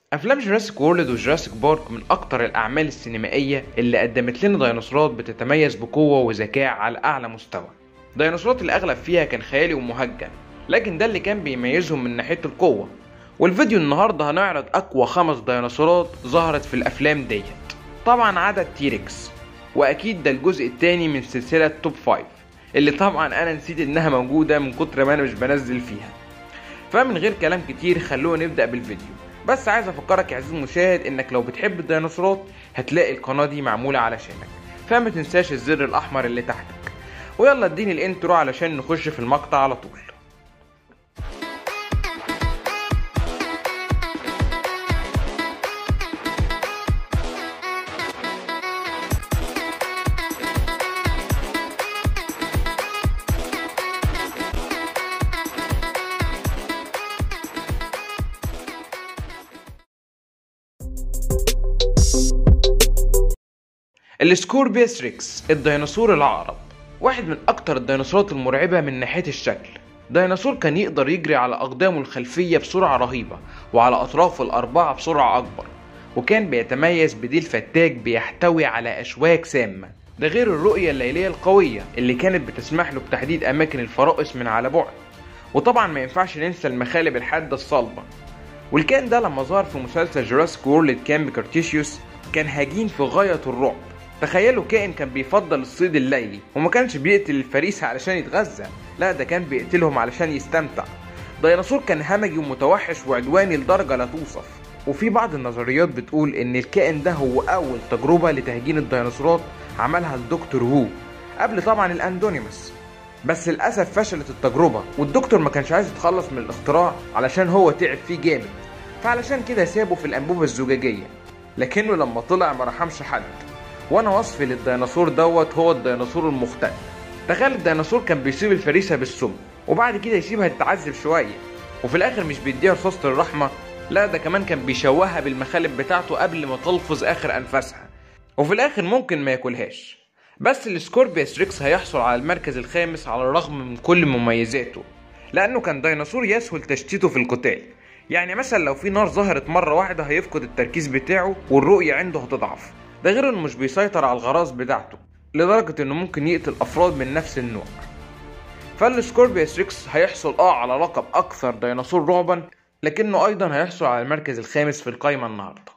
افلام جوراسيك وورلد وجوراسيك بارك من اكتر الاعمال السينمائيه اللي قدمت لنا ديناصورات بتتميز بقوه وذكاء على اعلى مستوى ديناصورات الاغلب فيها كان خيالي ومهجن لكن ده اللي كان بيميزهم من ناحيه القوه والفيديو النهارده هنعرض اقوى خمس ديناصورات ظهرت في الافلام ديت طبعا عدد تيركس واكيد ده الجزء الثاني من سلسله توب 5 اللي طبعا انا نسيت انها موجوده من كتر ما انا مش بنزل فيها فمن غير كلام كتير خلونا نبدا بالفيديو بس عايز افكرك يا عزيزي المشاهد انك لو بتحب الديناصورات هتلاقي القناه دي معموله علشانك فما تنساش الزر الاحمر اللي تحتك ويلا اديني الانترو علشان نخش في المقطع على طول السكوربيوس ريكس الديناصور العقرب واحد من اكتر الديناصورات المرعبة من ناحية الشكل ديناصور كان يقدر يجري على اقدامه الخلفية بسرعة رهيبة وعلى اطرافه الاربعة بسرعة اكبر وكان بيتميز بديل فتاك بيحتوي على اشواك سامة ده غير الرؤية الليلية القوية اللي كانت بتسمح له بتحديد اماكن الفرائس من على بعد وطبعا ما ينفعش ننسى المخالب الحادة الصلبة والكائن ده لما ظهر في مسلسل جوراسيك وورلد كامب كارتيشيوس كان هجين في غاية الرعب تخيلوا كائن كان بيفضل الصيد الليلي وما كانش بيقتل الفريسة علشان يتغذى لا ده كان بيقتلهم علشان يستمتع ديناصور كان همجي ومتوحش وعدواني لدرجة لا توصف وفي بعض النظريات بتقول ان الكائن ده هو اول تجربة لتهجين الديناصورات عملها الدكتور وو قبل طبعا الاندونيموس بس للاسف فشلت التجربة والدكتور ما كانش عايز يتخلص من الاختراع علشان هو تعب فيه جامد فعلشان كده سابه في الانبوبة الزجاجية لكنه لما طلع ما رحمش حد وانا وصفي للديناصور دوت هو الديناصور المختل تخيل الديناصور كان بيصيب الفريسه بالسم وبعد كده يسيبها تتعذب شويه وفي الاخر مش بيديها رصاصه الرحمه لا ده كمان كان بيشوهها بالمخالب بتاعته قبل ما تلفظ اخر انفاسها وفي الاخر ممكن ما ياكلهاش بس السكوربيوس ريكس هيحصل على المركز الخامس على الرغم من كل مميزاته لانه كان ديناصور يسهل تشتيته في القتال يعني مثلا لو في نار ظهرت مره واحده هيفقد التركيز بتاعه والرؤيه عنده هتضعف ده غير انه مش بيسيطر على الغراض بتاعته لدرجة انه ممكن يقتل افراد من نفس النوع فالسكوربيوس ريكس هيحصل اه على لقب اكثر ديناصور رعبا لكنه ايضا هيحصل على المركز الخامس في القايمة النهاردة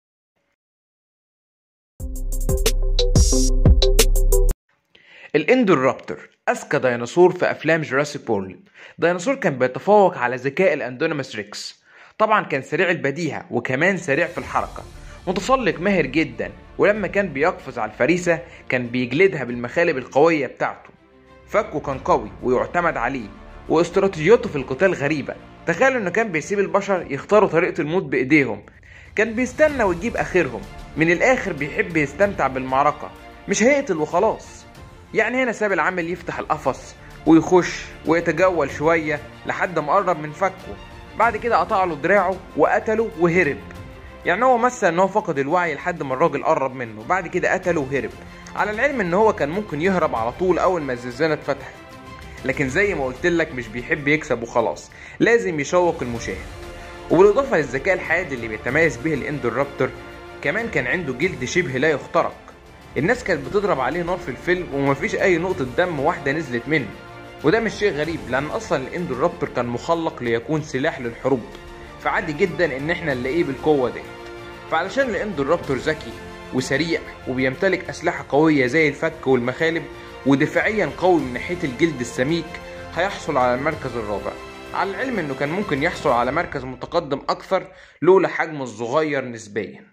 الاندورابتور اذكى ديناصور في افلام جوراسيك وورلد ديناصور كان بيتفوق على ذكاء الاندونيموس ريكس طبعا كان سريع البديهة وكمان سريع في الحركة متسلق ماهر جدا ولما كان بيقفز على الفريسة كان بيجلدها بالمخالب القوية بتاعته فكه كان قوي ويعتمد عليه واستراتيجياته في القتال غريبة تخيل انه كان بيسيب البشر يختاروا طريقة الموت بايديهم كان بيستنى ويجيب اخرهم من الاخر بيحب يستمتع بالمعركة مش هيقتل وخلاص يعني هنا ساب العامل يفتح القفص ويخش ويتجول شوية لحد ما قرب من فكه بعد كده قطع له دراعه وقتله وهرب يعني هو مثل ان هو فقد الوعي لحد ما الراجل قرب منه بعد كده قتله وهرب على العلم ان هو كان ممكن يهرب على طول اول ما الزنزانه اتفتحت لكن زي ما قلت لك مش بيحب يكسب وخلاص لازم يشوق المشاهد وبالاضافه للذكاء الحاد اللي بيتميز به الاندورابتور كمان كان عنده جلد شبه لا يخترق الناس كانت بتضرب عليه نار في الفيلم ومفيش اي نقطه دم واحده نزلت منه وده مش شيء غريب لان اصلا الاندورابتور كان مخلق ليكون سلاح للحروب فعادي جدا ان احنا نلاقيه بالقوه دي فعلشان الاندورابتور ذكي وسريع وبيمتلك اسلحه قويه زي الفك والمخالب ودفاعيا قوي من ناحيه الجلد السميك هيحصل على المركز الرابع على العلم انه كان ممكن يحصل على مركز متقدم اكثر لولا حجمه الصغير نسبيا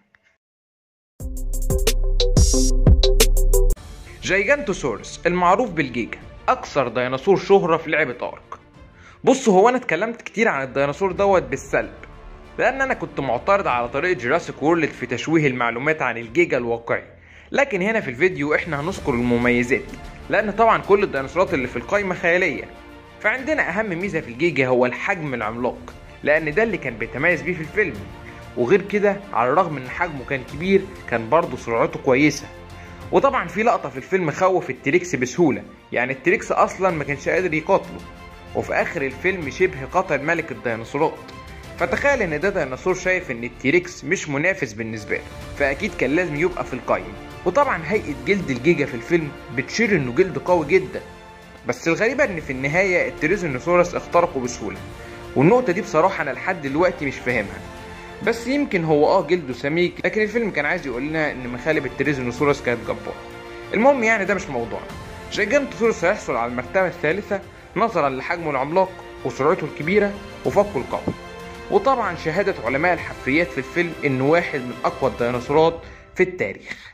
جايجانتوسورس المعروف بالجيجا اكثر ديناصور شهره في لعبه ارك بص هو انا اتكلمت كتير عن الديناصور دوت بالسلب لان انا كنت معترض على طريقه جوراسيك وورلد في تشويه المعلومات عن الجيجا الواقعي لكن هنا في الفيديو احنا هنذكر المميزات لان طبعا كل الديناصورات اللي في القائمه خياليه فعندنا اهم ميزه في الجيجا هو الحجم العملاق لان ده اللي كان بيتميز بيه في الفيلم وغير كده على الرغم ان حجمه كان كبير كان برضه سرعته كويسه وطبعا في لقطه في الفيلم خوف التريكس بسهوله يعني التريكس اصلا ما كانش قادر يقاتله وفي اخر الفيلم شبه قتل ملك الديناصورات فتخيل ان ده ديناصور شايف ان التيركس مش منافس بالنسبه له فاكيد كان لازم يبقى في القايمه وطبعا هيئه جلد الجيجا في الفيلم بتشير انه جلد قوي جدا بس الغريبه ان في النهايه التيريزونوسورس اخترقوا بسهوله والنقطه دي بصراحه انا لحد دلوقتي مش فاهمها بس يمكن هو اه جلده سميك لكن الفيلم كان عايز يقول لنا ان مخالب التيريزونوسورس كانت جباره المهم يعني ده مش موضوعنا جيجانتوسورس هيحصل على المرتبه الثالثه نظرا لحجمه العملاق وسرعته الكبيره وفكه القوي وطبعا شهادة علماء الحفريات في الفيلم انه واحد من اقوى الديناصورات في التاريخ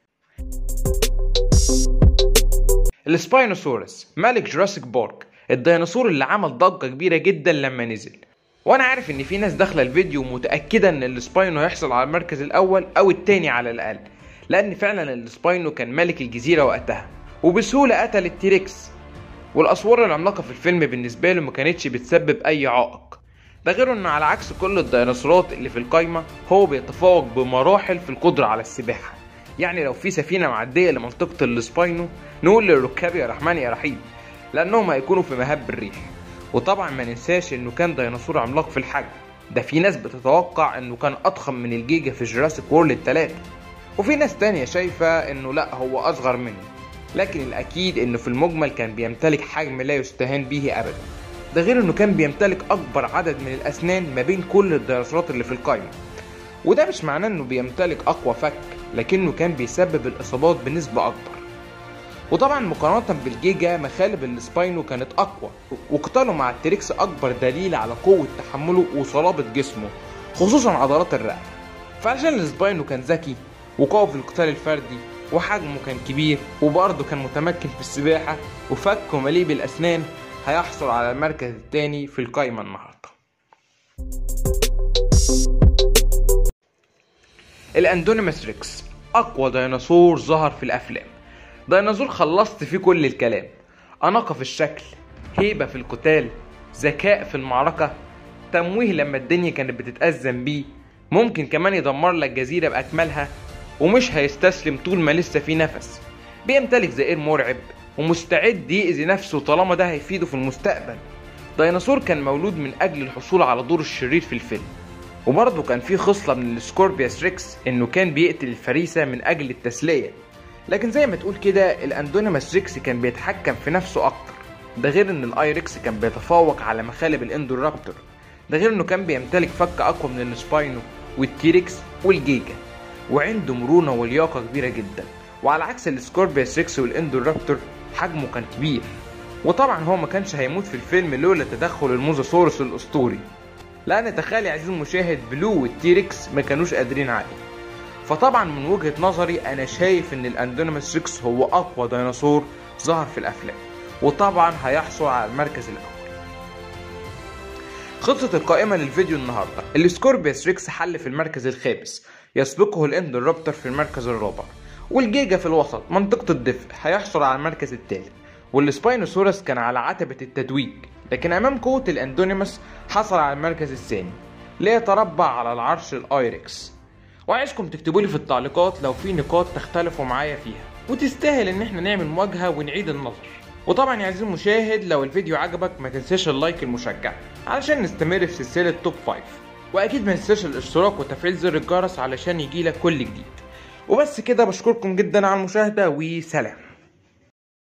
السباينوسورس ملك جوراسيك بارك الديناصور اللي عمل ضجة كبيرة جدا لما نزل وانا عارف ان في ناس داخله الفيديو متاكده ان السباينو هيحصل على المركز الاول او التاني على الاقل لان فعلا السباينو كان ملك الجزيره وقتها وبسهوله قتل التيركس والاسوار العملاقه في الفيلم بالنسبه له ما كانتش بتسبب اي عائق ده غير انه على عكس كل الديناصورات اللي في القايمه هو بيتفوق بمراحل في القدره على السباحه يعني لو في سفينه معديه لمنطقه السباينو نقول للركاب يا رحمن يا رحيم لانهم هيكونوا في مهب الريح وطبعا ما ننساش انه كان ديناصور عملاق في الحجم ده في ناس بتتوقع انه كان اضخم من الجيجا في جراسيك وورلد التلاتة وفي ناس تانية شايفة انه لا هو اصغر منه لكن الاكيد انه في المجمل كان بيمتلك حجم لا يستهان به ابدا ده غير انه كان بيمتلك اكبر عدد من الاسنان ما بين كل الديناصورات اللي في القايمة وده مش معناه انه بيمتلك اقوى فك لكنه كان بيسبب الاصابات بنسبة اكبر وطبعا مقارنة بالجيجا مخالب السباينو كانت أقوى وقتاله مع التريكس أكبر دليل على قوة تحمله وصلابة جسمه خصوصا عضلات الرقبة فعشان السباينو كان ذكي وقوي في القتال الفردي وحجمه كان كبير وبرضه كان متمكن في السباحة وفكه مليء بالأسنان هيحصل على المركز الثاني في القايمة النهاردة الاندونيمس ريكس أقوى ديناصور ظهر في الأفلام ديناصور خلصت فيه كل الكلام أناقة في الشكل هيبة في القتال ذكاء في المعركة تمويه لما الدنيا كانت بتتأزم بيه ممكن كمان يدمر لك جزيرة بأكملها ومش هيستسلم طول ما لسه في نفس بيمتلك زئير مرعب ومستعد يأذي نفسه طالما ده هيفيده في المستقبل ديناصور كان مولود من أجل الحصول على دور الشرير في الفيلم وبرضه كان في خصلة من السكوربيوس ريكس إنه كان بيقتل الفريسة من أجل التسلية لكن زي ما تقول كده الاندونيماس ريكس كان بيتحكم في نفسه اكتر ده غير ان الايركس كان بيتفوق على مخالب الاندورابتور ده غير انه كان بيمتلك فك اقوى من السباينو والتيركس والجيجا وعنده مرونة ولياقة كبيرة جدا وعلى عكس السكوربيوس ريكس والاندورابتور حجمه كان كبير وطبعا هو ما كانش هيموت في الفيلم لولا تدخل الموزاسورس الاسطوري لان تخيل يا عزيزي المشاهد بلو والتيركس ما كانوش قادرين عليه فطبعا من وجهة نظري انا شايف ان الاندونيمس ريكس هو اقوى ديناصور ظهر في الافلام وطبعا هيحصل على المركز الاول خلصت القائمة للفيديو النهاردة السكوربيوس ريكس حل في المركز الخامس يسبقه الاندورابتر في المركز الرابع والجيجا في الوسط منطقة الدفء هيحصل على المركز الثالث والسباينوسورس كان على عتبة التتويج لكن امام قوة الاندونيمس حصل على المركز الثاني ليتربع على العرش الايركس وعايزكم تكتبوا لي في التعليقات لو في نقاط تختلفوا معايا فيها وتستاهل ان احنا نعمل مواجهة ونعيد النظر وطبعا يا عزيزي المشاهد لو الفيديو عجبك ما تنساش اللايك المشجع علشان نستمر في سلسلة توب 5 واكيد ما تنساش الاشتراك وتفعيل زر الجرس علشان يجيلك كل جديد وبس كده بشكركم جدا على المشاهدة وسلام